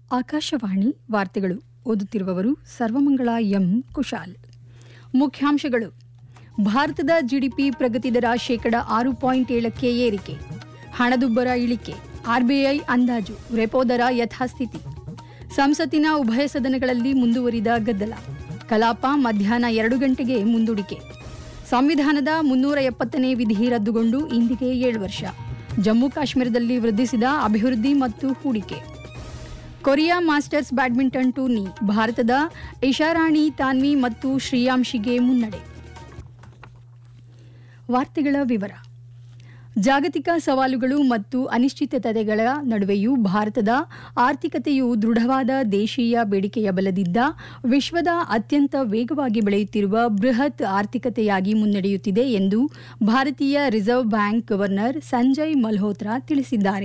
ಆಕಾಶವಾಣಿ ವಾರ್ತೆಗಳು ಓದುತ್ತಿರುವವರು ಸರ್ವಮಂಗಳ ಎಂ ಕುಶಾಲ್ ಮುಖ್ಯಾಂಶಗಳು ಭಾರತದ ಜಿಡಿಪಿ ಪ್ರಗತಿ ದರ ಶೇಕಡ ಆರು ಪಾಯಿಂಟ್ ಏಳಕ್ಕೆ ಏರಿಕೆ ಹಣದುಬ್ಬರ ಇಳಿಕೆ ಆರ್ಬಿಐ ಅಂದಾಜು ರೆಪೋ ದರ ಯಥಾಸ್ಥಿತಿ ಸಂಸತ್ತಿನ ಉಭಯ ಸದನಗಳಲ್ಲಿ ಮುಂದುವರಿದ ಗದ್ದಲ ಕಲಾಪ ಮಧ್ಯಾಹ್ನ ಎರಡು ಗಂಟೆಗೆ ಮುಂದೂಡಿಕೆ ಸಂವಿಧಾನದ ಮುನ್ನೂರ ಎಪ್ಪತ್ತನೇ ವಿಧಿ ರದ್ದುಗೊಂಡು ಇಂದಿಗೆ ಏಳು ವರ್ಷ ಜಮ್ಮು ಕಾಶ್ಮೀರದಲ್ಲಿ ವೃದ್ಧಿಸಿದ ಅಭಿವೃದ್ಧಿ ಮತ್ತು ಹೂಡಿಕೆ ಕೊರಿಯಾ ಮಾಸ್ಟರ್ಸ್ ಬ್ಯಾಡ್ಮಿಂಟನ್ ಟೂರ್ನಿ ಭಾರತದ ಇಶಾರಾಣಿ ತಾನ್ವಿ ಮತ್ತು ಶ್ರೇಯಾಂಶಿಗೆ ಮುನ್ನಡೆ ವಾರ್ತೆಗಳ ವಿವರ ಜಾಗತಿಕ ಸವಾಲುಗಳು ಮತ್ತು ಅನಿಶ್ಚಿತತೆಗಳ ನಡುವೆಯೂ ಭಾರತದ ಆರ್ಥಿಕತೆಯು ದೃಢವಾದ ದೇಶೀಯ ಬೇಡಿಕೆಯ ಬಲದಿದ್ದ ವಿಶ್ವದ ಅತ್ಯಂತ ವೇಗವಾಗಿ ಬೆಳೆಯುತ್ತಿರುವ ಬೃಹತ್ ಆರ್ಥಿಕತೆಯಾಗಿ ಮುನ್ನಡೆಯುತ್ತಿದೆ ಎಂದು ಭಾರತೀಯ reserve bank governor Sanjay Malhotra ತಿಳಿಸಿದ್ದಾರೆ